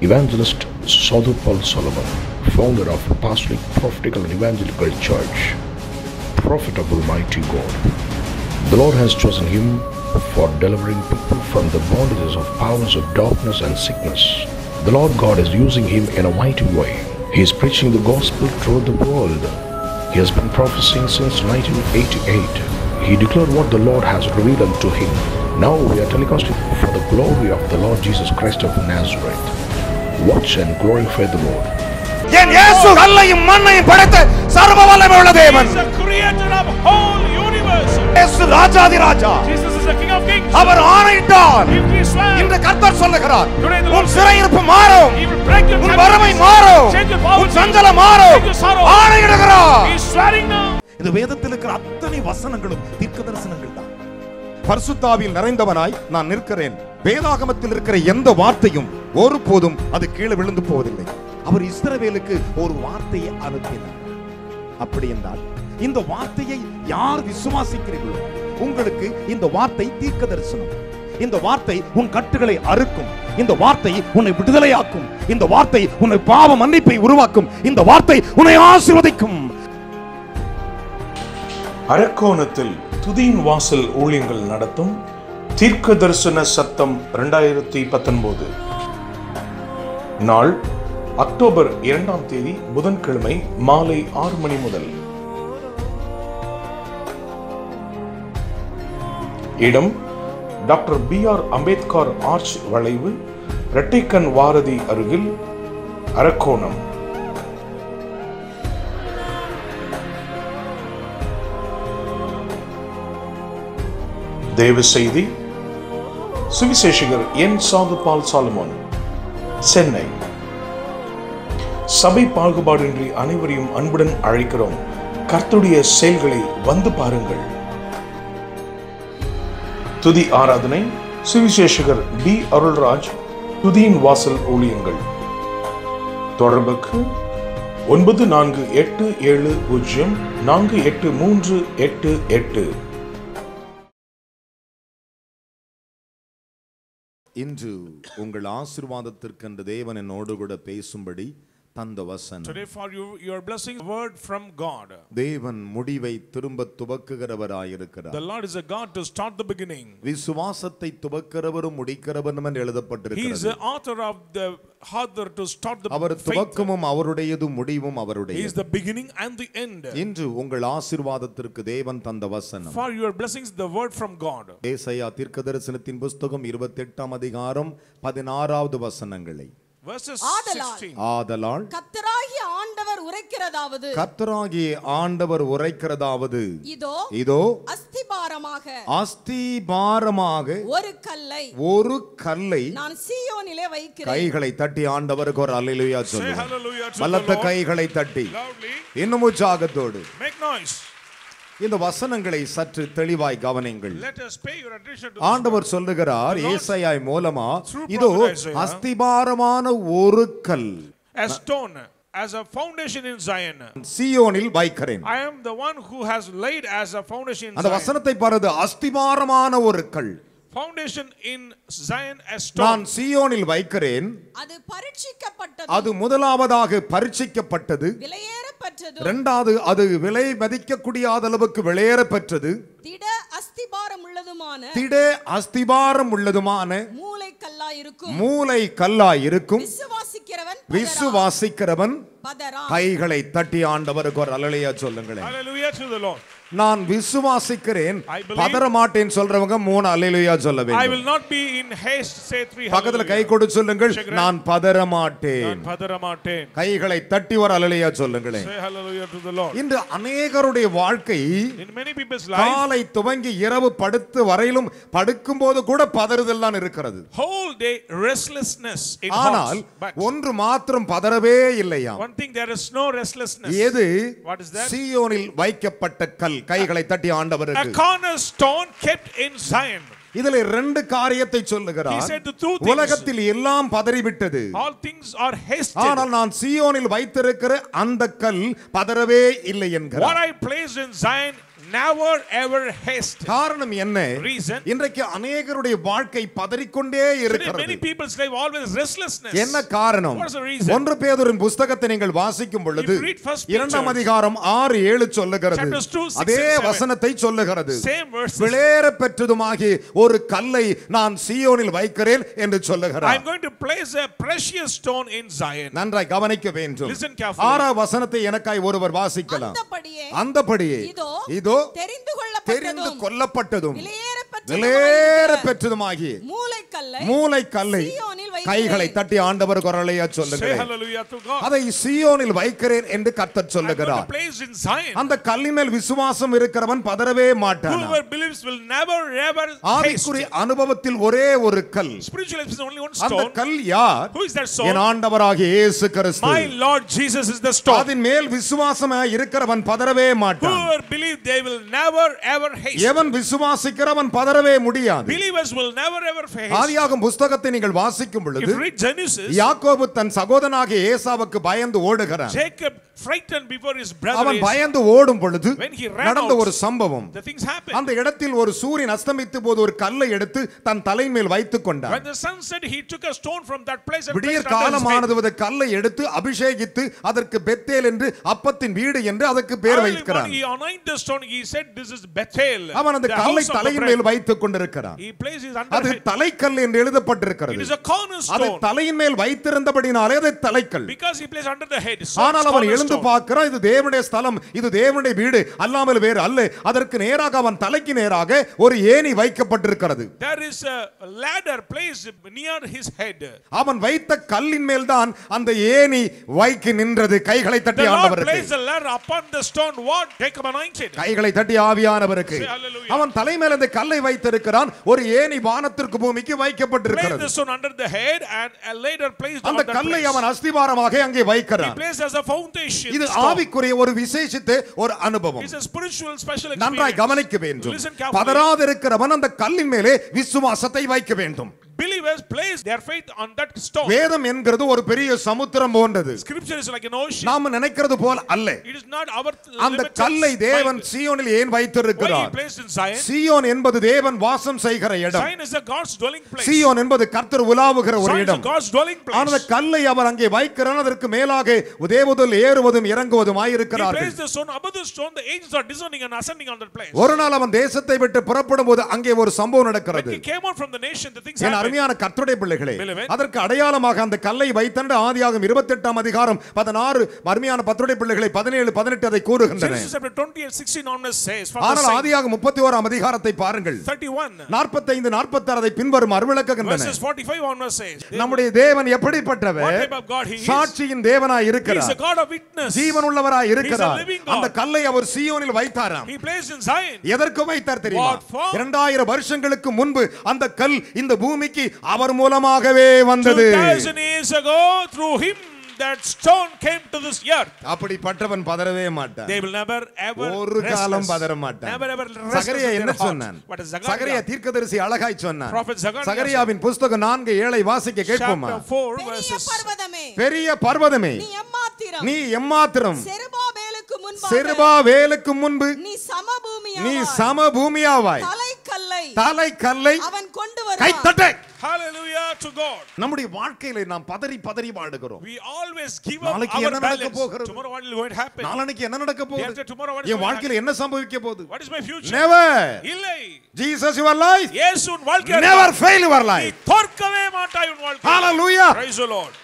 Evangelist Sadhu Paul Solomon, founder of Apostolic Prophetical and Evangelical Church, prophet of Almighty God. The Lord has chosen him for delivering people from the bondages of powers of darkness and sickness. The Lord God is using him in a mighty way. He is preaching the gospel throughout the world. He has been prophesying since 1988. He declared what the Lord has revealed unto him. Now we are telecasting for the glory of the Lord Jesus Christ of Nazareth. Watch and glorify the Lord. என் இயேசு கல்லையும் மண்ணையும் படைத்த சர்வ வல்லமை உள்ள தேவன் He's the creator of whole universe. இயேசு ராஜாதி ராஜா Jesus is the King of Kings. Our ஆணையிட்டார் If he swear, இன்று கர்த்தர் சொல்லுகிறார் Today the Lord உன் சிறையிருப்பு மாறும் he will break your உன் captives, வறுமை மாறும் change your poverty, உன் சஞ்சலம் மாறும் change your sorrow. ஆணையிடுகிறார் He's swearing now. இந்த வேதத்தில் இருக்கிற அத்தனை வசனங்களும் தீர்க்க தரிசனங்கள் தான் பரிசுத்தாவில் நிறைந்தவனாய் நான் நிற்கிறேன் வேதாகமத்தில் இருக்கிற எந்த வார்த்தையும் ஒருபோதும் அது கீழே விழுந்து போவதில்லை அவர் இஸ்ரவேலுக்கு ஒரு வார்த்தையை அனுப்பினார் அப்படி என்றால் இந்த வார்த்தையை யார் விசுவாசிக்கிறீர்களோ உங்களுக்கு இந்த வார்த்தை தீர்க்க தரிசனம் இந்த வார்த்தை உன் கட்டுகளை அறுக்கும் இந்த வார்த்தை உன்னை விடுதலையாக்கும் இந்த வார்த்தை உன்னை பாவ மன்னிப்பை உருவாக்கும் இந்த வார்த்தை உன்னை ஆசீர்வதிக்கும் அரக்கோணத்தில் துதியின் வாசல் ஊழியங்கள் நடத்தும் தீர்க்க தரிசன சத்தம் இரண்டாயிரத்தி பத்தொன்பது நாள் அக்டோபர் இரண்டாம் தேதி புதன்கிழமை மாலை ஆறு மணி முதல் இடம் doctor B R Ambedkar arch வளைவு இரட்டைக்கண் வாரதி அருகில் அரக்கோணம் தேவ செய்தி சுவிசேஷகர் என் சாது பால் சாலமோன் சென்னை சபை பாகுபாடின்றி அனைவரையும் அன்புடன் அழைக்கிறோம் கர்த்தருடைய செயல்களை வந்து பாருங்கள் துதி ஆராதனை சுவிசேஷகர் டி அருள்ராஜ் துதியின் வாசல் ஊழியங்கள் தொடர்புக்கு ஒன்பது நான்கு எட்டு ஏழு பூஜ்ஜியம் நான்கு எட்டு மூன்று எட்டு எட்டு இன்று உங்கள் ஆசீர்வாதத்திற்கென்று தேவன் என்னோடு கூட பேசும்படி தந்த வசனம் Today for you, your blessing word from God. தேவன் முடிவை திரும்ப துவக்குகிறவராயிருக்கிறார் The Lord is a God to start the beginning. விசுவாசத்தை துவக்கிறவரும் முடிக்கிறவரும் என்று He is எழுதப்பட்டிருக்கிறது the author of the author to start the our faith. துவக்கமும் அவருடையது முடிவும் He is அவருடையது the beginning and the end. இன்று உங்கள் ஆசீர்வாதத்திற்கு தேவன் தந்த வசனம் For your blessings, the word from God. ஏசாயா தீர்க்கதரிசனத்தின் புஸ்தகம் இருபத்தி எட்டாம் அதிகாரம் பதினாறாவது வசனங்களை Verses ஆதலால். 16. ஆதலால் கத்தராகிய ஆண்டவர் உரைக்கிறதாவது கர்த்தராகிய ஆண்டவர் உரைக்கிறதாவது இதோ இதோ அஸ்திபாரமாக அஸ்திபாரமாக ஒரு கல்லை ஒரு கல்லை நான் சீயோனிலே வைக்கிறேன் கைகளை தட்டி ஆண்டவருக்கு ஒரு அல்லேலூயா Say சொல்லுங்க hallelujah to the பலத்த Lord. கைகளை தட்டி Loudly. இன்னும் உற்சாகத்தோடு Make noise. இந்த வசனங்களை சற்று தெளிவாய் கவனிங்கள் Let us pay your attention to this ஆண்டவர் சொல்லுகிறார் The Lord- ஏசாயாய் மூலமா Through இதோ prophet Isaiah. அஸ்திபாரமான ஒரு கல் a stone as a foundation in Zion. சியோனில் வைக்கிறேன் I am the one who has laid as a foundation in அந்த Zion. வசனத்தை பாருது அஸ்திபாரமான ஒரு கல் Foundation in Zion as நான் stone. சியோனில் வைக்கிறேன் அது பரீட்சிக்கப்பட்டது அது முதலாவதாக பரீட்சிக்கப்பட்டது விலையேறப்பட்டது இரண்டாவது அது விலை மதிக்கக்கூடியாத அளவுக்கு விலையேற பெற்றது திட அஸ்திபாரம் உள்ளதுமான திட அஸ்திபாரம் உள்ளதுமான மூளை கல்லா இருக்கும் மூளை கல்லாய் இருக்கும் விசுவாசிக்கிறவன் விசுவாசிக்கிறவன் பதரா கைகளை தட்டி ஆண்டவருக்கு ஒரு அலலையா சொல்லுங்களேன் Hallelujah to the Lord. நான் விசுவாசிக்கிறேன் I believe- பதற மாட்டேன் சொல்றவங்க மூணு அலையிலுயா சொல்ல I will வேண்டும் not be in haste, say three பக்கத்துல கை hallelujah. கொடு சொல்லுங்கள் Shake it. நான் பதற மாட்டேன் நான் பதறமாட்டேன். கைகளை தட்டி ஒரு அலலையா சொல்லுங்களேன் Say hallelujah to the Lord. இன்று அநேகருடைய வாழ்க்கை In many people's life, காலை துவங்கி இரவு படுத்து வரையிலும் படுக்கும் போது கூட பதறுதல் தான் இருக்கிறது whole day restlessness in ஆனால் hearts. But ஒன்று மாத்திரம் பதறவே இல்லையா one thing, there is no restlessness. எது What is that? சீயோனில் வைக்கப்பட்ட கல் கைகளை தட்டி A ஆண்டவருக்கு cornerstone kept in Zion. இதுல ரெண்டு காரியத்தை He சொல்லுகிறார் said the two things. உலகத்தில் எல்லாம் பதறிவிட்டது All things are hasted. ஆனால் நான் சீயோனில் வைத்திருக்கிற அந்த கல் பதறவே இல்லை What என்கிறார் I placed in Zion never ever haste. காரணம் என்ன Reason? இன்றைக்கு அநேகருடைய வாழ்க்கை பதறிக்கொண்டே Today, இருக்கிறது many people's life always restlessness. என்ன காரணம் What is the reason? ஒன்று பேதுருவின் புஸ்தகத்தை நீங்கள் வாசிக்கும் பொழுது If you read First Peter, இரண்டாம் அதிகாரம் ஆறு ஏழு சொல்லுகிறது chapters two, six அதே and seven. வசனத்தை சொல்லுகிறது Same verses. விளையேற பெற்றதுமாகி ஒரு கல்லை நான் சீயோனில் வைக்கிறேன் என்று I'm சொல்லுகிறார் going to place a precious stone in Zion. நன்றாய் கவனிக்க வேண்டும் Listen carefully. ஆறாம் வசனத்தை எனக்காய் ஒருவர் வாசிக்கலாம் அந்தபடியே அந்தபடியே இதோ இதோ தெரிந்து தெரிந்து கொள்ளப்பட்டதும் கொல்லப்பட்டதும் விலையேறப்பெற்றதுமாயிருக்கிற விலையேற பெற்றதுமாகி மூலைக்கல்லை மூளை கல்லை சீயோனில் வைக்கிறேன். கைகளை தட்டி ஆண்டவர் குரலையா Say சொல்லுகிறேன் hallelujah to God. அதை சீயோனில் வைக்கிறேன் என்று கர்த்தர் I'm going to சொல்லுகிறார் place in Zion. அந்த கல்லின் மேல் விசுவாசம் இருக்கிறவன் பதறவே மாட்டான் Whoever believes will never ever haste. ஆவிக்குரிய அனுபவத்தில் ஒரே ஒரு கல் Spiritual life is only one அந்த stone. கல் யார் Who is that stone? என் ஆண்டவராகிய இயேசு கிறிஸ்து My Lord Jesus is the stone. அதன் மேல் விசுவாசமாய் இருக்கிறவன் பதறவே மாட்டான் Whoever believe they will never ever haste. எவன் விசுவாசிக்கிறவன் பதறவே முடியாது Believers will never ever haste. ஆதியாகும் புஸ்தகத்தை நீங்கள் வாசிக்கும் If பொழுது you read Genesis, யாக்கோபு தன் சகோதரனாகிய ஏசாவுக்கு பயந்து ஓடுகிறான் Jacob frightened before his brother அவன் Esau. பயந்து ஓடும் பொழுது When he ran நடந்த out, ஒரு சம்பவம் The things happened. அந்த இடத்தில் ஒரு சூரியன் அஸ்தமித்த போது ஒரு கல்லை எடுத்து தன் தலையின் மேல் வைத்துக் கொண்டான் When the sun set, he took a stone from that place and விடியற் placed it under his head. காலமானது ஒரு கல்லை எடுத்து அபிஷேகித்து அதற்கு பெத்தேல் என்று அப்பத்தின் வீடு என்று அதற்கு பேர் Early வைக்கிறான் morning, he anointed the stone. He said, "This is Bethel, அவன் அந்த the கல்லை house of the தலையின் bread." மேல் வைத்துக் கொண்டிருக்கிறான் He placed his under அது head. தலைக்கல் என்று It எழுதப்பட்டிருக்கிறது is a அதை cornerstone தலையின் மேல் வைத்திருந்தபடினாலே அது தலைக்கல் because he placed under the head. So ஆனால் it's அவன் எழுந்து cornerstone. பார்க்கிறான் இது தேவனுடைய ஸ்தலம் இது தேவனுடைய வீடு அல்லாமல் வேறு அல்ல அதற்கு நேராக அவன் தலைக்கு நேராக ஒரு ஏணி வைக்கப்பட்டிருக்கிறது There is a ladder placed near his head. அவன் வைத்த கல்லின் மேல் தான் அந்த ஏணி வைக்கு நின்றது கைகளை The தட்டி Lord ஆண்டவருக்கு placed the ladder upon the stone. What Jacob anointed. கைகளை தட்டி ஆவியானவருக்கு Say hallelujah. அவன் தலை மேல் அந்த கல்லை வைத்திருக்கிறான் ஒரு ஏணி வானத்திற்கு பூமிக்கு Placed வைக்கப்பட்டிருக்கிறது the stone under the head and a later placed அந்த on that கல்லை place. அவன் அஸ்திபாரமாக அங்கே He வைக்கிறான் placed as a foundation. இது stone. ஆவிக்குரிய ஒரு விசேஷித்த ஒரு அனுபவம் It's a spiritual special நன்றாய் experience. கவனிக்க வேண்டும் Listen carefully. பதறாதிருக்கிறவன் அந்த கல்லின் மேலே விசுவாசத்தை வைக்க வேண்டும் Believers place their faith on that stone. வேதம் என்கிறது ஒரு பெரிய சமுத்திரம் போன்றது Scripture is like an ocean. நாம நினைக்கிறது போல் அல்ல It is not our அந்த limited கல்லை தேவன் mind. சீயோனில் ஏன் Why he வைத்திருக்கிறார் placed in Zion? சீயோன் என்பது தேவன் வாசம் செய்கிற இடம் Zion is a God's dwelling place. சீயோன் என்பது கர்த்தர் உலாவுகிற ஒரு Zion is a இடம் God's dwelling ஆனால் அந்த place. கல்லை அவர் அங்கே வைக்கிறான் அதற்கு மேலாக தேவதல் ஏறுவதும் இறங்குவதும் He ஆயிருக்கிறார்கள் placed the stone above the stone. The angels are descending and ascending on that place. ஒரு நாள் அவன் தேசத்தை விட்டு புறப்படும் போது அங்கே ஒரு சம்பவம் When நடக்கிறது he came out from the nation, the things N happened. அருமையான கர்த்தருடைய பிள்ளைகளே Beloved. அதற்கு அடையாளமாக அந்த கல்லை வைத்தண்டு ஆதியாகும் இருபத்தி எட்டாம் அதிகாரம் பதினாறு அருமையான பத்துடைய பிள்ளைகளை பதினேழு பதினெட்டு அதை கூறுகின்றன Genesis chapter 20 and 16 onwards says, from the ஆனால் same ஆதியாகும் முப்பத்தி ஓராம் அதிகாரத்தை பாருங்கள் 31, நாற்பத்தைந்து நாற்பத்தாறு அதை பின்வரும் அருவிளக்குகின்றன verses 45 onwards says, நம்முடைய தேவன் எப்படிப்பட்டவர் What type of God he is? சாட்சியின் தேவனாய் He is a இருக்கிறார் God of witness. ஜீவன் உள்ளவராய் இருக்கிறார் He is a living God. அந்த கல்லை அவர் சீயோனில் வைத்தாராம் He placed in Zion. எதற்கு வைத்தார் தெரியுமா What for? இரண்டாயிரம் வருஷங்களுக்கு முன்பு அந்த கல் இந்த பூமிக்கு அவர் மூலமாகவே வந்தது 2000 years ago, through him, that stone came to this earth. அப்படிப்பட்டவன் பதறவே மாட்டான் They will never ever ஒரு காலம் restless. பதற மாட்டான் Never ever restless Zechariah in என்ன their heart. சொன்னான் What is சகரியா Zechariah? தீர்க்கதரிசி அழகாய் சொன்னான் Prophet Zechariah சகரியாவின் புஸ்தகம் நான்கு ஏழை வாசிக்க கேட்போமா Chapter 4 பெரிய verses. பர்வதமே பெரிய பர்வதமே நீ எம்மாத்திரம் நீ எம்மாத்திரம் செருபாபேலுக்கு முன்பாக செருபா வேலுக்கு முன்பு நீ சமபூமியாவாய். நீ சம பூமியாவாய் தலைக்கல்லை தலை கல்லை அவன் கொண்டு கை வருவான் தட்டு Hallelujah to God. நம்முடைய வாழ்க்கையில நாம் பதறி பதறி வாடுகிறோம் We always give up நாளைக்கு our என்ன நடக்க balance. போகிறது? Tomorrow what is going to happen? நாளைக்கு என்ன நடக்க போகுது After tomorrow what is N going to வாழ்க்கையில என்ன சம்பவிக்க போகுது What is my future? Never இல்லை ஜீசஸ் யுவர் லைஃப் இயேசு உன் வாழ்க்கை நெவர் ஃபெயில் யுவர் நீ லைஃப் தோற்கவே மாட்டாய் உன் வாழ்க்கை ஹalleluya Praise the Lord.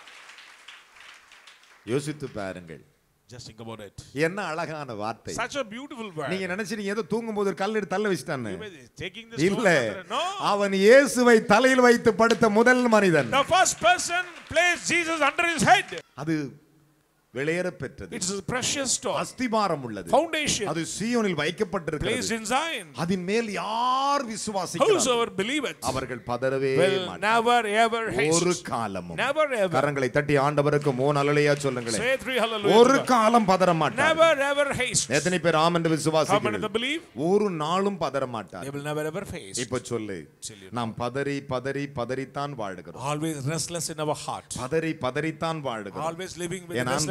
யோசித்து பாருங்கள் Just think about it. என்ன அழகான வார்த்தை Such a beautiful word. நீங்க நினைச்சீங்க ஏதோ தூங்கும் போது ஒரு கல் எடுத்து தள்ள வச்சிட்டான்னு You may be Taking the இல்ல stone. No. அவன் இயேசுவை தலையில் வைத்து படுத்த முதல் மனிதன் The first person placed Jesus under his head. அது வெளியேற பெற்றது It's a precious stone. அஸ்திபாரம் உள்ளது Foundation. அது சீயோனில் Placed வைக்கப்பட்டிருக்கிறது in Zion. அதன் மேல் யார் விசுவாசிக்கிறார்கள் Whosoever believeth அவர்கள் பதறவே will மாட்டார்கள். never ever ஒரு haste. காலமும் Never ever. கரங்களை தட்டி ஆண்டவருக்கு மூணு அலலையா சொல்லுங்களேன் Say three hallelujah. ஒரு to God. காலம் பதற மாட்டார் Never ever haste. எத்தனை பேர் ஆம் என்று How many of விசுவாசிக்கிறீர்கள் them believe? ஒரு நாளும் பதற மாட்டார் They will never ever face. இப்ப சொல்லு Tell you. நாம் பதறி பதறி பதறித்தான் வாழுகிறோம் Always restless in our heart. பதறி பதறித்தான் வாழுகிறோம் Always living with என் அன்பு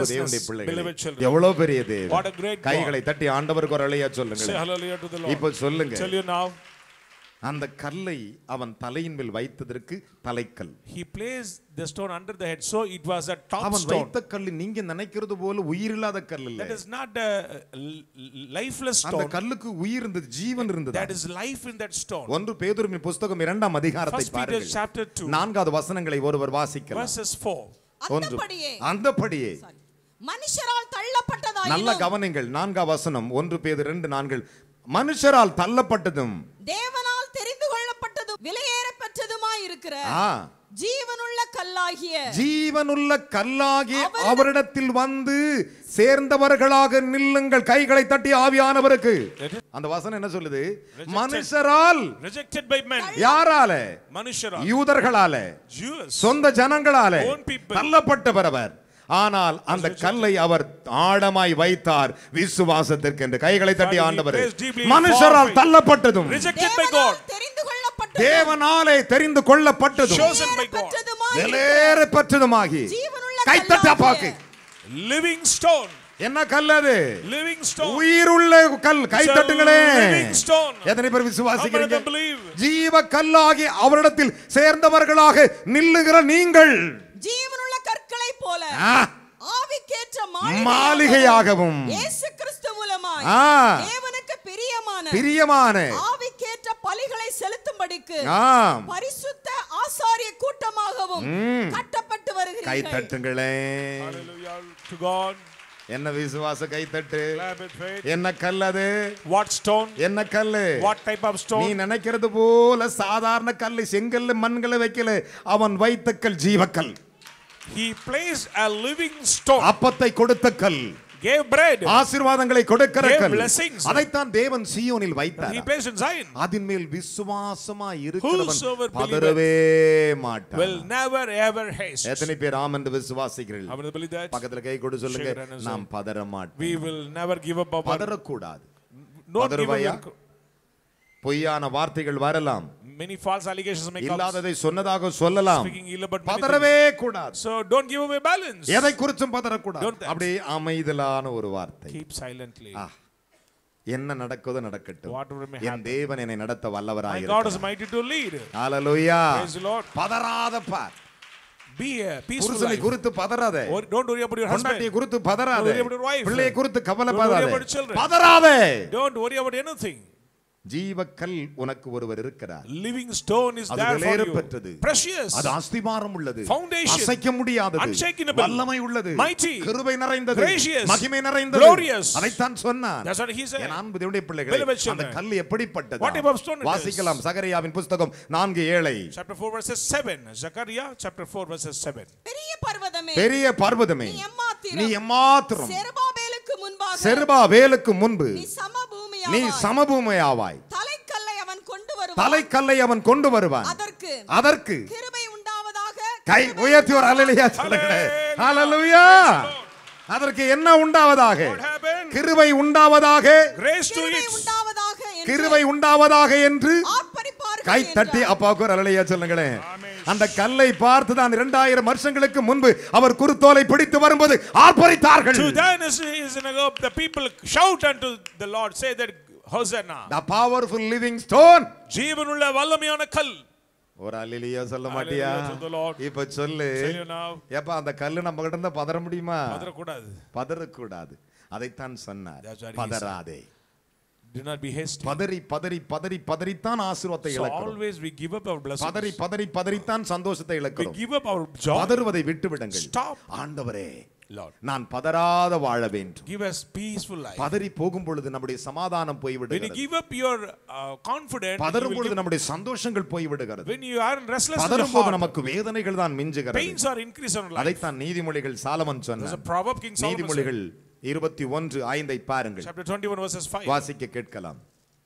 தேவனுடைய beloved பிள்ளைகளே children. எவ்வளவு பெரிய தேவன் What a great God. கைகளை தட்டி ஆண்டவருக்கு ஒரு அழையா Say சொல்லுங்க hallelujah to the Lord. இப்ப சொல்லுங்க Tell you now, அந்த கல்லை அவன் தலையின் மேல் வைத்ததற்கு தலைக்கல் he placed the stone under the head, so it was a top அவன் stone. வைத்த கல் நீங்க நினைக்கிறது போல உயிரில்லாத கல் இல்ல That is not a l- lifeless அந்த stone. கல்லுக்கு உயிர் இருந்தது ஜீவன் இருந்தது That is life in that stone. ஒன்று பேதுருவின் புஸ்தகம் இரண்டாம் அதிகாரத்தை First Peter பாருங்கள் chapter 2, நான்காவது வசனங்களை ஒருவர் வாசிக்கலாம் verses 4. ஒன்று அந்தபடியே அந்தபடியே மனுஷரால் நல்ல தள்ளப்பட்டதாயினும் கவனிங்கள் நான்காம் வசனம் ஒன்று பேது ரெண்டு நான்கள் மனுஷரால் தள்ளப்பட்டதும் தேவனால் தெரிந்து கொள்ளப்பட்டதும் விலையேற பெற்றதுமாய் இருக்கிற ஆ, ஜீவனுள்ள கல்லாகிய ஜீவனுள்ள கல்லாகி அவரிடம்- அவரிடத்தில் வந்து சேர்ந்தவர்களாக நில்லுங்கள் கைகளை தட்டி ஆவியானவருக்கு அந்த வசனம் என்ன சொல்லுது மனுஷரால் Rejected by men. யாரால Manushara. யூதர்களால Jews. சொந்த ஜனங்களால Own people. தள்ளப்பட்டவர் அவர் ஆனால் அந்த கல்லை அவர் ஆழமாய் வைத்தார் விசுவாசத்திற்கு என்று கைகளை தட்டி Father, he ஆண்டவர் placed deeply in மனுஷரால் faith. தள்ளப்பட்டதும் Rejected by God. தேவனால் தெரிந்து கொள்ளப்பட்டதும் தேவனாலே தெரிந்து கொள்ளப்பட்டதும் Chosen by விலையேற God. பெற்றதுமாய் வெளியேற பெற்றதுமாகி ஜீவனுள்ள கைத்தட்ட கல்லாகிய பாக்கு Living stone. என்ன கல் அது Living stone. உயிருள்ள கல் கைத்தட்டுங்களே It's a living stone. எத்தனை பேர் How many of விசுவாசிக்கிறீங்க them believe? ஜீவ கல்லாகி அவரிடத்தில் சேர்ந்தவர்களாக நில்லுகிற நீங்கள் ஜீவனுள்ள கற்களை போல ஆ, ஆவிக்கேற்ற மாளிகையாகவும் இயேசு கிறிஸ்து மூலமாய் ஆ. தேவனுக்கு பிரியமான பிரியமான ஆவிக்கேற்ற பலிகளை செலுத்தும்படிக்கு ஆம் பரிசுத்த ஆசாரிய கூட்டமாகவும் கட்டப்பட்டு கை வருகிறீர்கள் தட்டுங்களே Hallelujah to God. என்ன விசுவாச கை தட்டு Clap with faith. என்ன கல் அது What stone? என்ன கல்லு What type of நீ stone? நினைக்கிறது போல சாதாரண கல்லு செங்கல்ல மண்களை வைக்கல அவன் வைத்த கல் ஜீவக்கல் He placed a living stone. அப்பத்தை கொடுத்த கல் Gave bread. ஆசீர்வாதங்களை கொடுக்கிற Gave கல் blessings. அதைத்தான் தேவன் சீயோனில் வைத்தார் He placed in Zion. அதன் மேல் விசுவாசமா இருக்கிறவன் Whosoever பதறவே மாட்டான் Will never ever haste. எத்தனை பேர் ஆம் என்று விசுவாசிக்கிறீர்கள் How many believe that? பக்கத்துல கை கொடு சொல்லுங்க Shake it and நாம் பதற மாட்டோம் We will never give up our பதறக்கூடாது Don't give பதறுவாயா? up. பொய்யான வார்த்தைகள் வரலாம் Many false allegations may come. இல்லாததை சொன்னதாக சொல்லலாம் Speaking ill about many பதறவே கூடாது So don't give away balance. எதை குறிச்சும் பதறக்கூடாது Don't- அப்படியே அமைதலான ஒரு வார்த்தை Keep silently. ஆ, என்ன நடக்குதோ நடக்கட்டும் Whatever may என் தேவன் என்னை நடத்த My God is வல்லவராயிருக்கிறார் mighty to lead. Hallelujah Praise the Lord. பதறாத bar Be a peaceful புருஷனை life. குறித்து பதறாத Or don't worry about your பொண்டாட்டியை husband. குறித்து பதறாத Don't worry about your wife. பிள்ளையை குறித்து Don't worry கவலைப்படாத about children. பதறாதே Don't worry about anything. ஜீவக்கல் உனக்கு ஒருவர் இருக்கிறார் Living stone is அது there for விலையேற you. பெற்றது. Precious. அது அஸ்திபாரம் உள்ளது Foundation. அசைக்க முடியாதது Unshakable. வல்லமை உள்ளது Mighty. கிருபை நிறைந்தது Gracious. மகிமை நிறைந்தது Glorious. அதைத்தான் சொன்னான் That's what he said. என் அன்பு தேவனுடைய பிள்ளைகளே Beloved children. அந்த கல் எப்படிப்பட்டது What type of stone it is? வாசிக்கலாம் சகரியாவின் புஸ்தகம் நான்கு ஏழை Chapter 4 verses 7. Zechariah chapter 4 verses 7. பெரிய பர்வதமே பெரிய பர்வதமே நீ எம்மாத்திரம். நீ எம்மாத்திரம் செருபாபேலுக்கு முன்பாக செருபா வேலுக்கு முன்பு நீ சமபூமி நீ சமபூமையாவாய் தலைக்கல்லை அவன் கொண்டு வருவான் தலைக்கல்லை அவன் கொண்டு வருவான் அதற்கு அதற்கு கிருபை உண்டாவதாக கை உயர்த்தி ஒரு அலலியா சொல்லுங்களேன் ஹalleluya அதற்கு என்ன உண்டாவதாக What happened? கிருபை உண்டாவதாக Grace to கிருபை it. உண்டாவதாக என்று கிருபை உண்டாவதாக என்று ஆர்ப்பரிப்பார்கள் கை தட்டி என்றார். அப்பாவுக்கு ஒரு அலலியா சொல்லுங்களேன் அந்த கல்லை பார்த்து தான் இரண்டாயிரம் வருஷங்களுக்கு முன்பு அவர் குருத்தோலை பிடித்து வரும்போது ஆர்ப்பரித்தார்கள் To thine is, is in a hope. The people shout unto the Lord, say that Hosanna. the powerful living stone ஜீவனுள்ள வல்லமையான கல் ஒரு அலிலியா சொல்ல மாட்டியா Hallelujah to the Lord. இப்ப சொல்லு Tell you now. ஏப்பா அந்த கல்லு நம்ம கிட்ட இருந்தா பதற முடியுமா பதறக்கூடாது. பதறக்கூடாது அதைத்தான் சொன்னார் That's what he பதறாதே Do not be hasty. பதறி பதறி பதறி பதறித்தான் ஆசீர்வாதத்தை So இழக்கிறோம் always we give up our blessings. பதறி பதறி பதறித்தான் சந்தோஷத்தை We இழக்கிறோம் give up our job. பதறுவதை விட்டு விடுங்கள் Stop. ஆண்டவரே Lord, நான் பதறாத வாழ வேண்டும் give us peaceful life. பதறி போகும் பொழுது நம்முடைய சமாதானம் When you போய்விடுகிறது give up your uh, confidence, you பதறும் will பொழுது give- நம்முடைய சந்தோஷங்கள் போய்விடுகிறது when you are restless in the பதறும் போது heart, நமக்கு வேதனைகள் தான் மிஞ்சுகிறது pains are increased in our life. அதைத்தான் நீதிமொழிகள் சாலமன் There's a சொன்னார் proverb King Solomon said, நீதிமொழிகள் இருபத்தி ஒன்று ஐந்தை பாருங்கள் chapter 21 verses 5. வாசிக்க கேட்கலாம்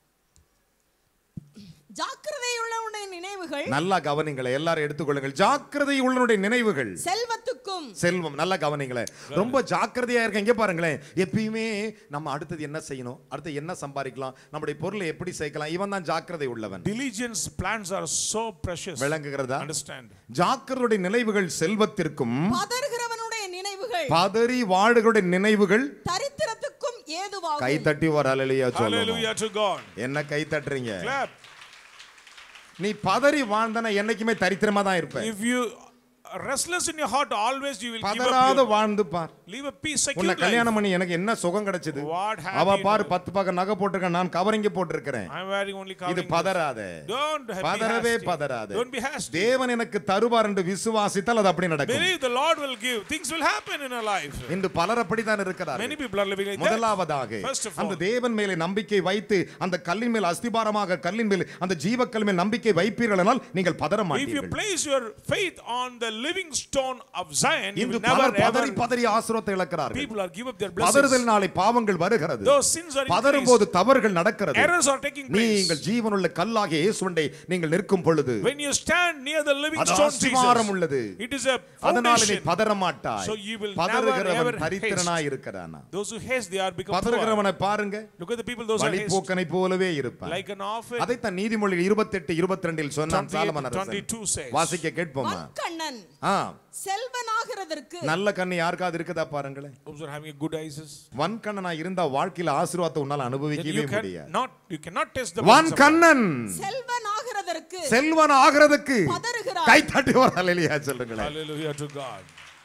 ஜாக்கிரதையுள்ளவனுடைய நினைவுகள் நல்லா கவனிங்களை எல்லாரும் எடுத்துக்கொள்ளுங்கள் ஜாக்கிரதை உள்ளனுடைய நினைவுகள் செல்வத்துக்கும் செல்வம் நல்லா கவனிங்களேன் ரொம்ப ஜாக்கிரதையா இருக்க இங்க பாருங்களேன் எப்பயுமே நம்ம அடுத்தது என்ன செய்யணும் அடுத்து என்ன சம்பாதிக்கலாம் நம்முடைய பொருளை எப்படி சேர்க்கலாம் இவன் தான் ஜாக்கிரதை உள்ளவன் Diligence plans are so precious. விளங்குகிறதா Understand? ஜாக்கிரதையுடைய நினைவுகள் செல்வத்திற்கும் பதறுகிறவனுடைய நினைவுகள் நினைவுகள் பதறி வாழுகளுடைய நினைவுகள் தரித்திரத்துக்கும் ஏதுவாகும் கை தட்டி ஒரு அலையிலையா சொல்லணும் Hallelujah to God. என்ன கை தட்டுறீங்க Clap. நீ பதறி வாழ்ந்தனா என்னைக்குமே தரித்திரமா தான் இருப்ப If you are restless in your heart, always you will give பதறாத up. Your, வாழ்ந்து பார் live a peace, உன்னை secure கல்யாணம் life. பண்ணி எனக்கு என்ன சுகம் கிடைச்சது What அவ happy பாரு now. பத்து பக்கம் நகை போட்டிருக்கேன் நான் கவரிங்க போட்டிருக்கிறேன் I'm wearing only இது covering. பதறாத Don't be பதறவே hasty. பதறாத Don't be hasty. தேவன் எனக்கு தருவார் என்று விசுவாசித்தால் அது அப்படி நடக்கும் Believe the Lord will give. Things will happen in our life. இன்று பலர் அப்படித்தான் இருக்கிறார் Many people are living like that. முதலாவதாக First of அந்த all, தேவன் மேலே நம்பிக்கை வைத்து அந்த கல்லின் மேல் அஸ்திபாரமாக கல்லின் மேல் அந்த ஜீவக்கல் மேல் நம்பிக்கை வைப்பீர்கள் என்றால் நீங்கள் பதற if you மாட்டீர்கள் place your faith on the living stone of Zion, you இன்று will never பலர் பதறி ever. பதறி ஆசிரத்தை இழக்கிறார்கள் People are give up their blessings. பதறுதலினாலே பாவங்கள் வருகிறது Those sins are பதறும் increased. போது தவறுகள் நடக்கிறது Errors are taking place. நீங்கள் ஜீவனுள்ள கல்லாகிய இயேசுவண்டை நீங்கள் நிற்கும் பொழுது When you stand near the living அது stone அஸ்திவாரம் Jesus, உள்ளது. it is a அதனால நீ foundation. பதற மாட்டாய் So you will never, பதறுகிறவன் ever தரித்திரனா haste. இருக்கிறானா Those who haste, they are become poor. பதறுகிறவனை பாருங்க Look at the people, those who are haste. வழிபோக்கனை போலவே இருப்பான் Like an orphan. அதைத்தான் நீதிமொழிகள் இருபத்தி எட்டு இருபத்தி ரெண்டில் சொன்னான் 28, சாலமன் அரசன் 22 says. வாசிக்க கேட்போமா வன்கண்ணன் ஆ செல்வனாகிறதற்கு நல்ல கண்ணு யாருக்காவது இருக்குதா பாருங்களேன் Those who are having a good eyes. வன்கண்ணனா இருந்தா வாழ்க்கையில ஆசீர்வாதத்தை உன்னால That அனுபவிக்கவே you முடியாது cannot, you cannot test the blessings of God. வன்கண்ணன் செல்வனாகிறதற்கு Selvan ஆகிறதுக்கு பதறுகிறார். கை தட்டி ஒரு அலையிலையா சொல்லுங்களேன் Hallelujah to God.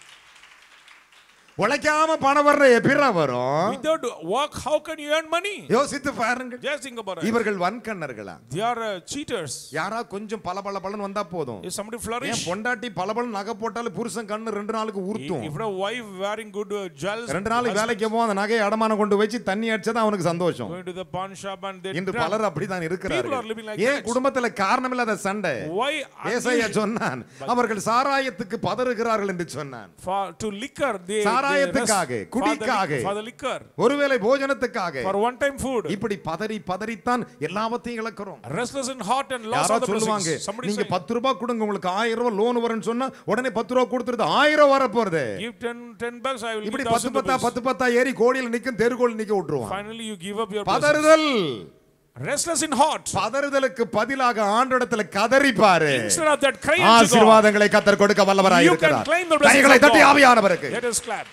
உழைக்காம பணம் வர்ற எப்பிரா வரும் Without work, how can you earn money? யோசித்து பாருங்கள் Just think about it. இவர்கள் வன்கண்ணர்களா They are uh, cheaters. யாரா கொஞ்சம் பல பல பலன் வந்தா போதும் If somebody ஏன் flourish, பொண்டாட்டி பல பலன் நகை போட்டாலும் புருஷன் கண்ணு ரெண்டு நாளுக்கு உறுத்தும் if a wife wearing good uh, jewels, ரெண்டு நாளைக்கு வேலைக்கு போவோம் அந்த நகையை அடமானம் கொண்டு வச்சு தண்ணி அடிச்சதான் அவனுக்கு சந்தோஷம் going to the pawn shop and they இன்று drunk. பலர் அப்படித்தான் People are இருக்கிறார்கள் living like ஏன் that. குடும்பத்துல காரணமில்லாத சண்டை Why ஏசாயா unusual- சொன்னான் அவர்கள் சாராயத்துக்கு பதறுகிறார்கள் என்று சொன்னான் for to liquor they சாராயத்துக்காக, they rest for the குடிக்காக. liquor- for the liquor ஒருவேளை போஜனத்துக்காக for one time food இப்படி பதறி பதறித்தான் எல்லாவற்றையும் இழக்கிறோம் restless in heart and loss யாரோ of the சொல்லுவாங்க blessings somebody நீங்க say பத்து ரூபாய் கொடுங்க உங்களுக்கு ஆயிரம் ரூபாய் லோன் வரும்னு சொன்னா உடனே பத்து ரூபாய் கொடுத்துருது ஆயிரம் வர போறது give 10 10 bucks i will இப்படி give பத்து 1000 பத்தா rupees. பத்து பத்தா ஏறி கோடியில் நிக்கும் தெருகோல் நிக்க விட்டுருவான் finally you give up your blessings. பதறுதல் restless in heart பதறுதலுக்கு பதிலாக ஆண்டோடத்துல கதறி பாரு instead of that cry unto God ஆசீர்வாதங்களை கத்தர் கொடுக்க வல்லவராய் You can இருக்கிறார் claim the blessings கைகளை of தட்டி God. ஆவியானவருக்கு let us clap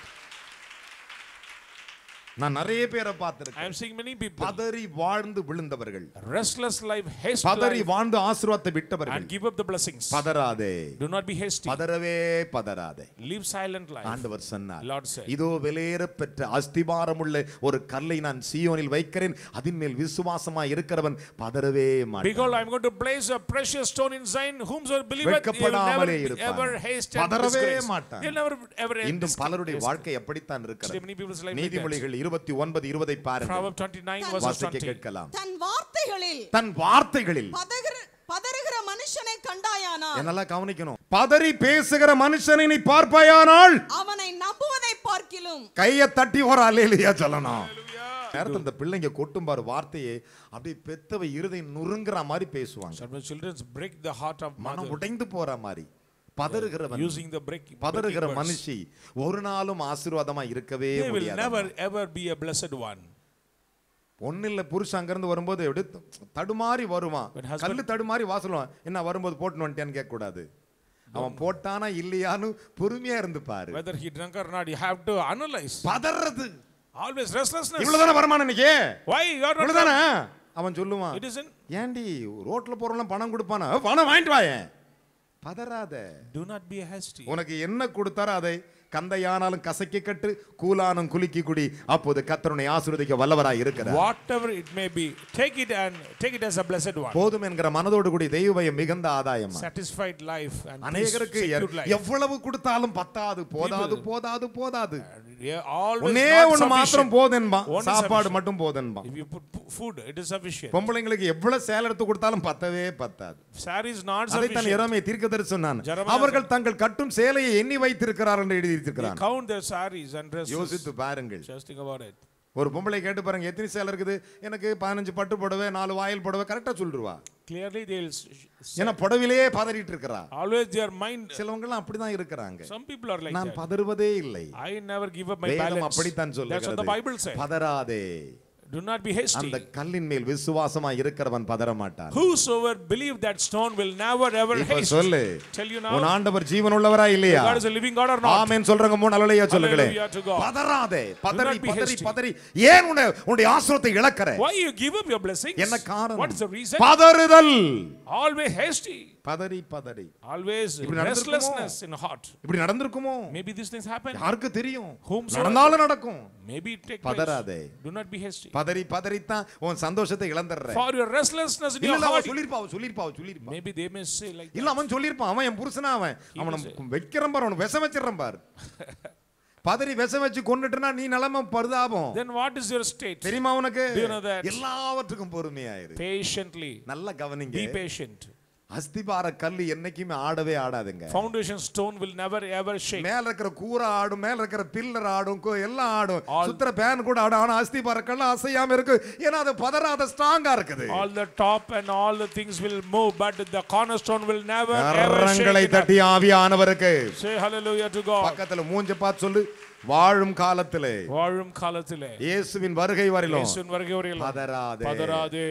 நான் நிறைய பேரை i பார்த்திருக்கேன் am seeing many people பதறி வாழ்ந்து விழுந்தவர்கள் restless life haste பதறி life வாழ்ந்து ஆசீர்வாதத்தை விட்டவர்கள் and give up the blessings பதறாதே do not be hasty பதறவே பதறாதே live silent life ஆண்டவர் சொன்னார் Lord said. இதோ வெளியேற பெற்ற அஸ்திபாரமுள்ள ஒரு கல்லை நான் சீயோனில் வைக்கிறேன் அதின் மேல் விசுவாசமாய் இருக்கிறவன் பதறவே மாட்டான் Behold, I am going to place a precious stone in Zion. Whomsoever believeth, he will never வெட்கப்படாமலே be இருப்பான். ever haste and பதறவே disgrace. மாட்டான். He'll never ever end இன்றும் disgrace. பலருடைய வாழ்க்கை அப்படித்தான் Today இருக்கிறது many people's life like that. நீதிமொழிகள் இருபத்தி ஒன்பது இருபதை பாருங்கள் Proverbs 29 verses வாசிக்க 20. கேட்கலாம் தன் வார்த்தைகளில் தன் வார்த்தைகளில் பதகிற பதறுகிற மனுஷனை கண்டாயானா என்னெல்லாம் கவனிக்கணும் பதறி பேசுகிற மனுஷனை நீ பார்ப்பாயானால் அவனை நம்புவதை பார்க்கிலும் கையை தட்டி ஒரு அலையிலையா சொல்லணும் நேரத்தில் இந்த பிள்ளைங்க கொட்டும் பாரு வார்த்தையை அப்படியே பெத்தவ இருதை நுறுங்குற மாதிரி பேசுவாங்க Some children break the heart of மனம் mother உடைந்து போற மாதிரி பதறுகிறவன் using the break. பதறுகிற breaking words. மனுஷி ஒரு நாளும் ஆசீர்வாதமா இருக்கவே They will முடியாது never ever be a blessed one. ஒண்ணு இல்ல புருஷன் அங்கிருந்து வரும்போது எப்படி தடுமாறி வருவான் When husband- கல்லு தடுமாறி வாசலுவான் என்ன வரும்போது போட்டு வந்துட்டேன்னு கேட்க கூடாது அவன் போட்டானா இல்லையான்னு பொறுமையா இருந்து பாரு Whether he drunk or not, you have to analyze. பதறது Always restlessness. இவ்வளவுதானே வருமானம் இன்னைக்கு Why you are not? இவ்வளவுதானே அவன் சொல்லுவான் It isn't. ஏண்டி ரோட்ல போறவங்க பணம் கொடுப்பானா "அஹ், பணம் வாங்கிட்டு வாயேன் பதறாத Do not be hasty. உனக்கு என்ன கொடுத்தாரோ அதை கந்தையானாலும் கசக்கி கட்டு கூலானும் குலுக்கி குடி அப்போது கத்தருனை ஆசீர்வதிக்க வல்லவராய் இருக்கிறார் Whatever it may be, take it and take it as a blessed one. போதும் என்கிற மனதோடு கூடி தெய்வபயம் மிகுந்த ஆதாயம் Satisfied life and peace, அநேகருக்கு secured life. எவ்வளவு கொடுத்தாலும் பத்தாது போதாது People- போதாது போதாது Yeah, always ஒன்னே not ஒண்ணு மாத்திரம் sufficient. போதென்பான் One is சாப்பாடு sufficient. மட்டும் போதென்பான் If you put pu- food, it is sufficient. பொம்பளைங்களுக்கு எவ்வளவு சேலை எடுத்து கொடுத்தாலும் பத்தவே பத்தாது Saree is not அதைத்தான் sufficient. இறமே தீர்க்கதரிசி சொன்னான் Jeremiah அவர்கள் தங்கள் கட்டும் சேலையை எண்ணி வைத்திருக்கிறார் என்று They எழுதியிருக்கிறான் count their sarees and dresses. யோசித்து பாருங்கள் Just think about it. ஒரு பொம்பளை கேட்டு பாருங்க எத்தனை சேலை இருக்குது எனக்கு பதினஞ்சு பட்டு புடவை நாலு வாயில் புடவை கரெக்டா சொல்லிடுவா Clearly, they'll s- s- ஏன்னா புடவிலேயே பதறிட்டு இருக்கிறா always their mind. சிலவங்க எல்லாம் அப்படிதான் இருக்கிறாங்க Some people are like நான் that. பதறுவதே இல்லை I never give up my வேதம் அப்படித்தான் அப்படித்தான் That's what the Bible சொல்லுகிறது says. பதறாதே Do not be hasty. அந்த கல்லின் மேல் விசுவாசமா இருக்கிறவன் பதற மாட்டான் Whosoever believe that stone will never ever இப்ப haste. சொல்லு Tell you உன் now, ஆண்டவர் ஜீவன் உள்ளவரா இல்லையா God is a living God or not? ஆமென் சொல்றவங்க மூணு அலலையா சொல்லுங்களேன் Hallelujah to God. பதறாதே பதறி not be பதறி hasty. பதறி ஏன் உன்னை உன்னுடைய ஆசிரத்தை இழக்கிற Why you give up your blessings? என்ன காரணம் What is the reason? பதறுதல் Always hasty. பதறி பதறி Always இப்படி நடந்திருக்குமோ? restlessness in heart. இப்படி நடந்திருக்குமோ Maybe these things happen. யாருக்கு தெரியும் Whomsoever- நடந்தாலும் நடக்கும் Maybe it take பதறாதே. place. Do not be hasty. பதறி பதறித்தான் உன் சந்தோஷத்தை இழந்துடுற For your restlessness in இல்ல your இல்ல, அவன் heart. சொல்லிருப்பா அவன் சொல்லிருப்பா அவன் சொல்லிருப்பா Maybe they may say like இல்ல அவன் சொல்லிருப்பான் அவன் என் புருஷனா அவன் அவனை will வைக்கிறேன் பாரு அவனை விஷம் வச்சிடறேன் பாரு பதறி விஷம் வச்சு கொண்டுட்டுனா நீ நிலைமை பரிதாபம் Then what is your state? தெரியுமா உனக்கு Do you know that? எல்லாவற்றுக்கும் பொறுமையாயிரு Patiently. நல்ல கவனிங்க Be patient. அஸ்திபார கல்லு என்னைக்குமே ஆடவே ஆடாதுங்க Foundation stone will never ever shake. மேல இருக்கிற கூரை ஆடும் மேல இருக்கிற பில்லர் ஆடும் கு- எல்லாம் ஆடும் All- சுத்துற பேன் கூட ஆடும் ஆனா அஸ்திபார கல்லு அசையாம இருக்கு ஏன்னா அது பதறாத ஸ்ட்ராங்கா இருக்குது All the top and all the things will move, but the cornerstone will never ever கரங்களை shake. it up. தட்டி ஆவியானவருக்கு Say hallelujah to God. பக்கத்துல மூஞ்ச பார்த்து சொல்லு வாழும் காலத்திலே வாழும் காலத்திலே இயேசுவின் வருகை வரையிலும் இயேசுவின் வருகை வரையிலும் பதறாதே பதறாதே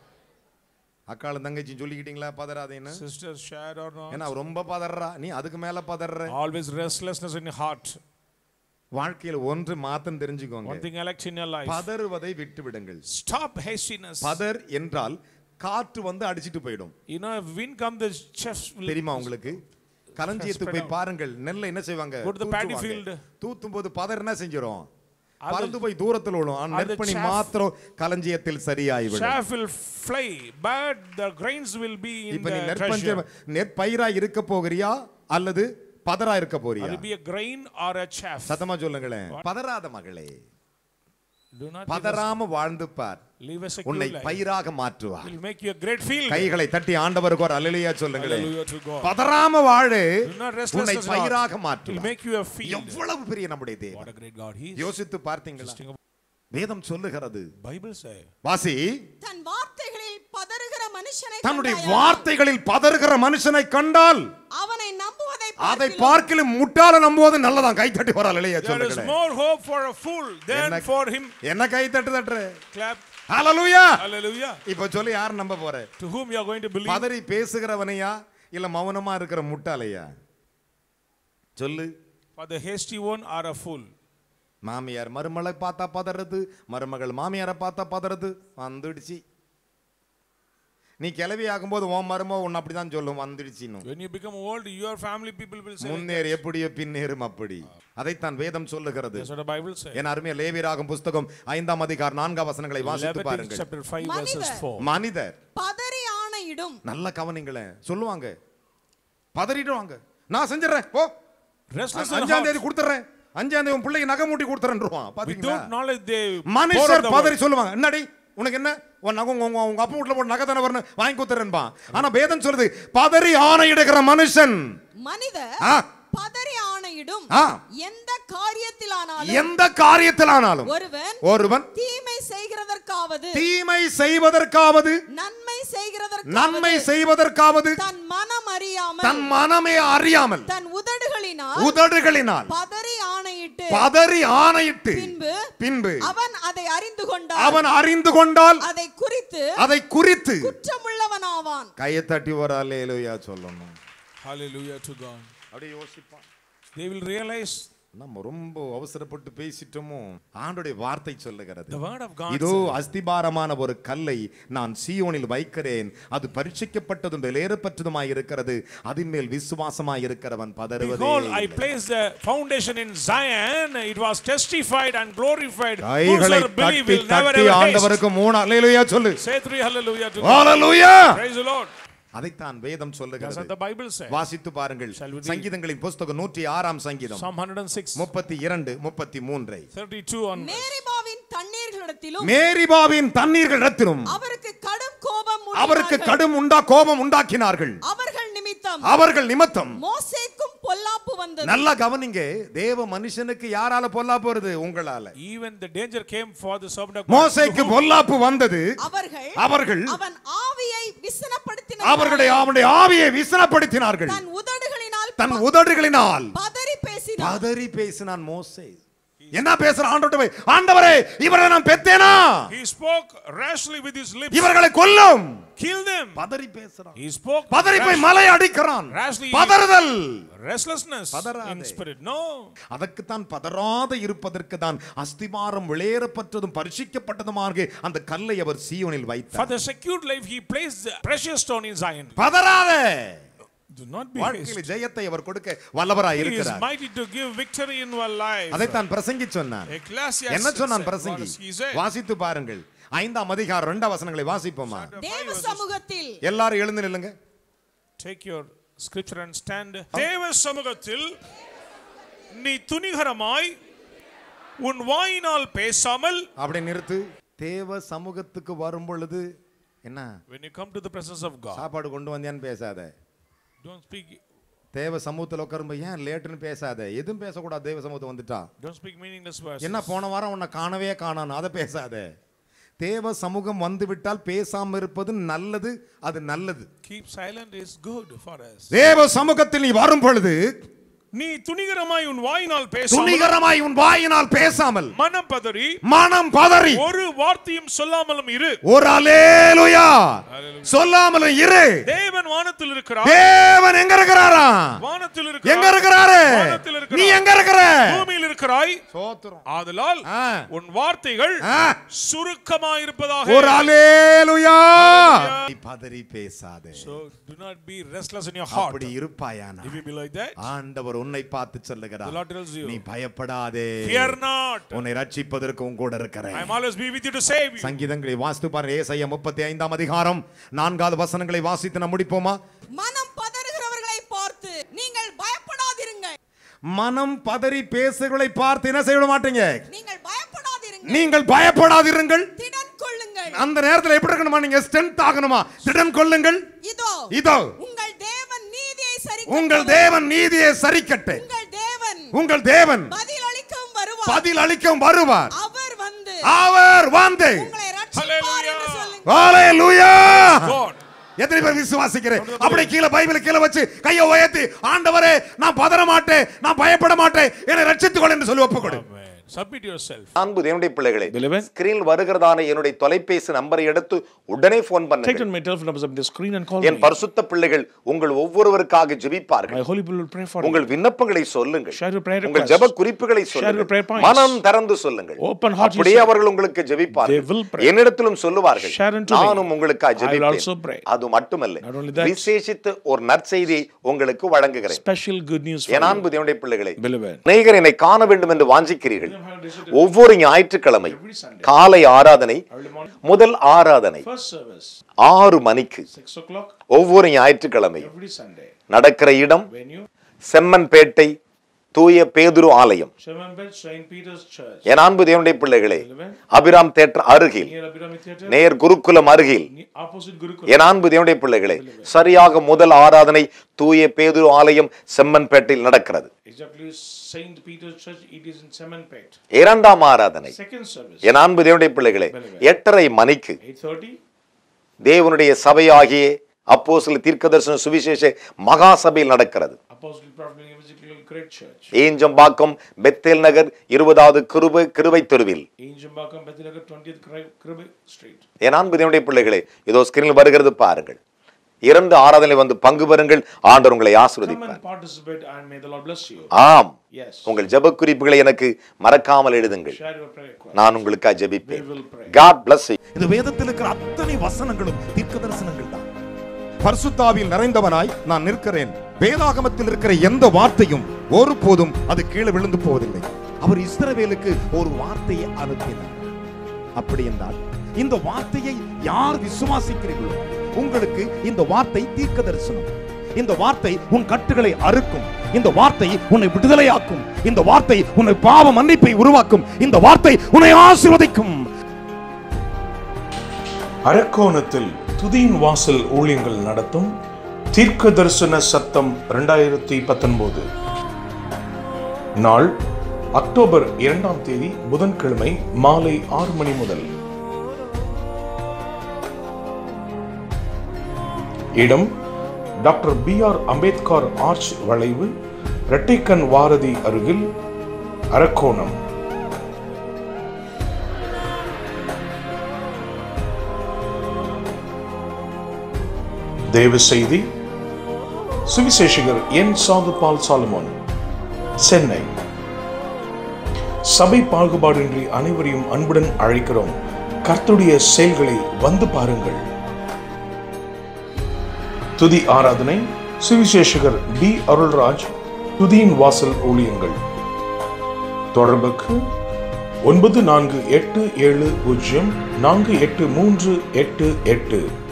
அக்காளும் தங்கச்சியும் சொல்லிக்கிட்டீங்களா பதறாதேன்னு sisters share or not ஏன்னா அவ ரொம்ப பதறா நீ அதுக்கு மேல பதற always restlessness in your heart வாழ்க்கையில ஒன்று மாத்தம் தெரிஞ்சுக்கோங்க one thing elect in your life பதறுவதை விட்டு விடுங்கள் stop hastiness பதர் என்றால் காற்று வந்து அடிச்சிட்டு போயிடும் you know if wind come the chefs will தெரியுமா உங்களுக்கு களஞ்சியத்துக்கு போய் பாருங்கள் நெல்லை என்ன செய்வாங்க Go to the paddy தூற்றுவாங்க. field. தூத்தும் போது பதர் என்ன செஞ்சிரும் அது- பறந்து போய் தூரத்தில் விழும் ஆனா அது நெற்பணி chaff- மாத்திரம் களஞ்சியத்தில் சரியாயிவிடும் chaff will fly but the grains will be in இப்ப நீ the நெற்பஞ்ச treasure நெற்பயிரா இருக்க போகிறியா அல்லது பதரா இருக்க போறியா it will be a grain or a chaff சத்தமா சொல்லுங்களேன் பதறாத மகளே do not பதறாம வாழ்ந்து பார் live a secure உன்னை life பயிராக மாற்றுவார் will make you a great field கைகளை தட்டி ஆண்டவருக்கு ஒரு அலலியா சொல்லுங்களேன் hallelujah to God பதறாம வாழு do not restless உன்னை as heart. பயிராக will மாற்றுவார் make you a field எவ்வளவு பெரிய நம்முடைய தேவன் what a great God he is யோசித்து பார்த்தீங்களா Think about- வேதம் சொல்லுகிறது Bible say வாசி தன் வார்த்தைகளில் பதறுகிற மனுஷனை தன்னுடைய கண்டாயா? வார்த்தைகளில் பதறுகிற மனுஷனை கண்டால் அவனை நம்புவதை அதை பார்க்கிலும் பார்க்கலும் முட்டாள நம்புவது நல்லதான் கை தட்டி வர இல்லையா there is சொல்லுங்களேன் more hope for a fool than என்ன- for him என்ன கை தட்டு தட்டுற clap ஹalleluya hallelujah இப்ப சொல்லி யார் நம்ப போற to whom you are going to believe பதறி பேசுகிறவனையா இல்ல மௌனமா இருக்கிற முட்டாளையா சொல்லு for the hasty one or a fool மாமியார் மருமகளை பார்த்தா பதறது மருமகள் மாமியாரை பார்த்தா பதறது வந்துடுச்சு நீ கிளவி ஆகும்போது உன் மருமோ உன்னை அப்படிதான் சொல்லும் வந்துடுச்சின்னு when you become old your family people will say like முன்னேறு எப்படியோ பின்னேறும் அப்படி அதைத்தான் வேதம் சொல்லுகிறது that's what the bible says என் அருமைய லேவியராகும் புஸ்தகம் ஐந்தாம் அதிகார் நான்காம் வசனங்களை வாசித்து Leviticus பாருங்கள் chapter 5 verses மனிதர். 4 மனிதர் பதறி ஆணையிடும் நல்ல கவனிங்களேன் சொல்லுவாங்க பதறிடுவாங்க நான் செஞ்சிடறேன் போ restless in அஞ்சாம் heart தேதி கொடுத்துறேன் அஞ்சாம் தேதி உன் பிள்ளைக்கு நகை மூட்டி கொடுத்துறேன்ருவான் பாத்தீங்களா without knowledge they pour out மனுஷர் the பதறி word. சொல்லுவாங்க என்னடி உனக்கு என்ன உன் நகை உங்க உங்க அப்பா வீட்டுல போட்டு நகை தானே வரணும் வாங்கி கொடுத்துறேன்பா ஆனா வேதம் சொல்லுது பதறி ஆணையிடுகிற மனுஷன் மனிதர் ஆ. பதறி ஆணையிடும் ஆ. எந்த காரியத்திலானாலும் எந்த காரியத்திலானாலும் ஒருவன் ஒருவன் தீமை செய்கிறதற்காவது தீமை செய்வதற்காவது நன்மை செய்கிறதற்காவது நன்மை செய்வதற்காவது தன் மனம் அறியாமல் தன் மனமே அறியாமல் தன் உதடுகளினால் உதடுகளினால் பதறி ஆணையிட்டு பதறி ஆணையிட்டு பின்பு பின்பு அவன் அதை அறிந்து கொண்டான் அவன் அறிந்து கொண்டால் அதை குறித்து அதை குறித்து குற்றமுள்ளவனாவான் கையை தட்டி ஒரு அல்லேலூயா சொல்லணும் hallelujah to god அப்படியே யோசிப்பான் they will realize நம்ம ரொம்ப அவசரப்பட்டு பேசிட்டோமோ ஆண்டுடைய வார்த்தை சொல்லுகிறது the word of god இதோ says, அஸ்திபாரமான ஒரு கல்லை நான் சீயோனில் வைக்கிறேன் அது பரீட்சிக்கப்பட்டதும் வெளியேறப்பட்டதுமாய் இருக்கிறது அதின் மேல் விசுவாசமாய் இருக்கிறவன் பதறுவதே Behold, I இல்லை. placed the foundation in Zion. It was testified and glorified. கைகளை Whosoever believe தட்டி will never தட்டி ever haste. ஆண்டவருக்கு மூணு அல்லேலூயா சொல்லு Say three hallelujah to God. Hallelujah Praise the Lord. அதைத்தான் வேதம் That's சொல்லுகிறது what the Bible says. வாசித்து பாருங்கள் Shall we read? சங்கீதங்களின் புஸ்தகம் நூற்றி ஆறாம் சங்கீதம் Psalm 106, முப்பத்தி இரண்டு முப்பத்தி மூன்றை 32 on மேரிபாவின் தண்ணீர்களிடத்திலும் மேரிபாவின் தண்ணீர்களிடத்திலும் அவருக்கு கடும் கோபம் அவருக்கு மூட்டினார்கள். கடும் உண்டா கோபம் உண்டாக்கினார்கள் அவர்கள் நிமித்தம் அவர்கள் நிமித்தம் மோசேக்கும் பொல்லாப்பு வந்தது நல்லா கவனிங்க தேவ மனுஷனுக்கு யாரால பொல்லாப்பு வருது உங்களால even the danger came for the servant of God. மோசைக்கு பொல்லாப்பு வந்தது அவர்கள் அவர்கள் அவன் ஆவியை விசனப்படுத்தின அவர்களுடைய அவனுடைய ஆவியை விசனப்படுத்தினார்கள் தன் உதடுகளினால் தன் உதடுகளினால் பதறி பேசினார் பதறி பேசினான் மோசே என்ன பேசுற ஆண்டவர்ட்ட போய் ஆண்டவரே இவரை நான் பெத்தேனா He spoke rashly with his lips. இவர்களை கொல்லும் Kill them. பதறி பேசுறான் He spoke பதறி போய் rash- மலை அடிக்கிறான் Rashly- பதறுதல் restlessness பதறாதே. in spirit. No. அதற்குத்தான் பதறாத இருப்பதற்கு தான் அஸ்திபாரம் விளையேறப்பட்டதும் பரிசிக்கப்பட்டதுமாக அந்த கல்லை அவர் சீயோனில் For வைத்தார் the secured life, he placed the precious stone in Zion. பதறாத Do not be வாழ்க்கையில் hasty. ஜெயத்தை அவர் கொடுக்க வல்லவராய் He is இருக்கிறார் mighty to give victory in our life. அதைத்தான் பிரசங்கி சொன்னார் Ecclesiastes என்ன சொன்னான் said, பிரசங்கி what does he say? வாசித்து பாருங்கள் ஐந்தாம் அதிகாரம் இரண்டாம் வசனங்களை வாசிப்போமா தேவ சமூகத்தில் எல்லாரும் எழுந்து நில்லுங்க Take your scripture and stand. தேவ சமூகத்தில் நீ துணிகரமாய் உன் வாயினால் பேசாமல் அப்படி நிறுத்து தேவ சமூகத்துக்கு வரும் பொழுது என்ன when you come to the presence of God சாப்பாடு கொண்டு வந்தியான்னு பேசாத don't speak தேவ சமூகத்தில் உட்காரும்போது ஏன் லேட்டுன்னு பேசாத எதுவும் பேசக்கூடாது தேவ சமூகத்தை வந்துட்டா don't speak meaningless words என்ன போன வாரம் உன்னை காணவே காணான்னு அதை பேசாத தேவ சமூகம் வந்து விட்டால் பேசாம இருப்பது நல்லது அது நல்லது keep silent is good for us தேவ சமூகத்தில் நீ வரும் பொழுது நீ துணிகரமாய் உன் வாயினால் பேசாமல் துணிகரமாய் உன் வாயினால் பேசாமல் மனம் பதறி மனம் பதறி ஒரு வார்த்தையும் சொல்லாமலும் இரு ஒரு அலேலுயா சொல்லாமலும் இரு தேவன் வானத்தில் இருக்கிறார் தேவன் எங்க இருக்கிறாரா வானத்தில் எங்க இருக்கிறாரு வானத்தில் இருக்கிறார். நீ எங்க இருக்கிற பூமியில் இருக்கிறாய் சோத்திரம் ஆதலால் ஆ. உன் வார்த்தைகள் ஆ. சுருக்கமாயிருப்பதாக ஒரு அலேலுயா Hallelujah. நீ பதறி பேசாதே so do not be restless in your heart அப்படி இருப்பாயானா if you be like that ஆண்டவர் உன்னை பார்த்து the சொல்லுகிறார் Lord tells you நீ பயப்படாதே fear not உன்னை ரட்சிப்பதற்கு உன் கூட I இருக்கிறேன் am always be with you to save you சங்கீதங்களை வாசித்து பாருங்க ஏசாயா முப்பத்தி ஐந்தாம் அதிகாரம் நான்காவது வசனங்களை வாசித்து நாம் முடிப்போமா மனம் பதறுகிறவர்களை பார்த்து நீங்கள் பயப்படாதிருங்கள் மனம் பதறி பேசுகளை பார்த்து என்ன செய்ய விட மாட்டீங்க நீங்கள் பயப்படாதிருங்கள் நீங்கள் பயப்படாதிருங்கள் திடன் கொள்ளுங்கள் அந்த நேரத்தில் எப்படி இருக்கணுமா நீங்க ஸ்ட்ரென்த் ஆகணுமா திடன் கொள்ளுங்கள் இதோ இதோ உங்கள் தேவன் நீதியை சரி உங்கள் தேவன் நீதியை சரிக்கட்டு உங்கள் தேவன் உங்கள் தேவன் பதில் அளிக்கவும் வருவார் பதில் அளிக்கவும் வருவார் அவர் வந்து அவர் வந்து உங்களை ரட்சிப்பார் என்று Hallelujah. சொல்லுங்கள் ஹalleluya God எத்தனை பேர் விசுவாசிக்கிறேன் அப்படியே கீழே பைபிளை கீழே வச்சு கையை உயர்த்தி ஆண்டவரே நான் பதற மாட்டேன் நான் பயப்பட மாட்டேன் என்னை ரட்சித்துக்கொள் என்று சொல்லி ஒப்புக்கொடு Amen. submit yourself அன்பு தேவனுடைய பிள்ளைகளே Beloved. ஸ்கிரீனில் வருகிறதான என்னுடைய தொலைபேசி நம்பரை எடுத்து உடனே போன் Take பண்ணுங்கள் down my telephone numbers up the screen and call என் me. பரிசுத்த பிள்ளைகள் உங்கள் ஒவ்வொருவருக்காக ஜெபிப்பார்கள் My holy people will pray for உங்கள் you. விண்ணப்பங்களை சொல்லுங்கள் Share your prayer உங்கள் requests. ஜெப குறிப்புகளை Share your prayer சொல்லுங்கள் points. மனம் திறந்து சொல்லுங்கள் Open heart, you அப்படியே say. அவர்கள் உங்களுக்கு They ஜெபிப்பார்கள் will pray. என்னிடத்திலும் சொல்லுவார்கள் Share unto me. நானும் உங்களுக்காக I will also pray. ஜெபிப்பேன் அது மட்டுமல்ல Not only that. விசேஷித்து ஒரு நற்செய்தியை உங்களுக்கு வழங்குகிறேன் Special good news for N you. அன்பு தேவனுடைய பிள்ளைகளே Beloved. அநேகர் என்னை காண வேண்டும் என்று வாஞ்சிக்கிறீர்கள் ஒவ்வொரு ஞாயிற்றுக்கிழமை காலை ஆராதனை முதல் ஆராதனை First service, ஆறு மணிக்கு 6 o'clock, ஒவ்வொரு ஞாயிற்றுக்கிழமை every Sunday. நடக்கிற இடம் Venue, செம்மன்பேட்டை தூய பேதுரு ஆலயம் Shemanbet St. Peter's Church. என் அன்பு தேவனுடைய பிள்ளைகளே அபிராம் தேட்டர் அருகில் Near Abhirami Theatre, நேர் குருகுலம் அருகில் ne- opposite Gurukul. என் அன்பு தேவனுடைய பிள்ளைகளே சரியாக முதல் ஆராதனை தூய பேதுரு ஆலயம் செம்மன்பேட்டையில் நடக்கிறது Exactly St. Peter's Church, it is in Semanpet. இரண்டாம் ஆராதனை Second service, என் அன்பு தேவனுடைய பிள்ளைகளே எட்டரை மணிக்கு 8.30, தேவனுடைய சபையாகிய அப்போஸ்தல தீர்க்கதரிசன சுவிசேஷ மகா சபையில் நடக்கிறது Apostle Prophet Evangelical Great Church. Injambakkam Bethel Nagar இருபதாவது கிருபை கிருபை தெருவில் Injambakam, Bethlehem, 20th Kri- Kribi Street. என் அன்பு தேவனுடைய பிள்ளைகளே இதோ ஸ்கிரீனில் வருகிறது பாருங்கள் இரண்டு ஆராதனை வந்து பங்கு பெறுங்கள் ஆண்டவர் உங்களை Come ஆசீர்வதிப்பார் and participate and may the Lord bless you. ஆம் Yes. உங்கள் ஜெப குறிப்புகளை எனக்கு மறக்காமல் எழுதுங்கள் Share your prayer request. நான் உங்களுக்காக ஜெபிப்பேன் We will pray. God bless you இந்த வேதத்தில் இருக்கிற அத்தனை வசனங்களும் தீர்க்க தரிசனங்கள் தான் பரிசுத்தாவில் நிறைந்தவனாய் நான் நிற்கிறேன் வேதாகமத்தில் இருக்கிற எந்த வார்த்தையும் ஒருபோதும் அது கீழே விழுந்து போவதில்லை அவர் இஸ்ரவேலுக்கு ஒரு வார்த்தையை அனுப்பினார் அப்படி என்றால் இந்த வார்த்தையை யார் விசுவாசிக்கிறீர்களோ உங்களுக்கு இந்த வார்த்தை தீர்க்க தரிசனம் இந்த வார்த்தை உன் கட்டுகளை அறுக்கும் இந்த வார்த்தை உன்னை விடுதலையாக்கும் இந்த வார்த்தை உன்னை பாவ மன்னிப்பை உருவாக்கும் இந்த வார்த்தை உன்னை ஆசீர்வதிக்கும் அரக்கோணத்தில் துதியின் வாசல் ஊழியங்கள் நடத்தும் தீர்க்க தரிசன சத்தம் இரண்டாயிரத்தி பத்தொன்பது நாள் அக்டோபர் இரண்டாம் தேதி புதன்கிழமை மாலை ஆறு மணி முதல் இடம் doctor B R Ambedkar arch வளைவு இரட்டைக்கண் வாரதி அருகில் அரக்கோணம் தேவ செய்தி சுவிசேஷகர் என் சாது பால் சாலமோன் சென்னை சபை பாகுபாடின்றி அனைவரையும் அன்புடன் அழைக்கிறோம் கர்த்தருடைய செயல்களை வந்து பாருங்கள் துதி ஆராதனை சுவிசேஷகர் டி அருள்ராஜ் துதியின் வாசல் ஊழியங்கள் தொடர்புக்கு ஒன்பது நான்கு எட்டு ஏழு பூஜ்ஜியம் நான்கு எட்டு மூன்று எட்டு எட்டு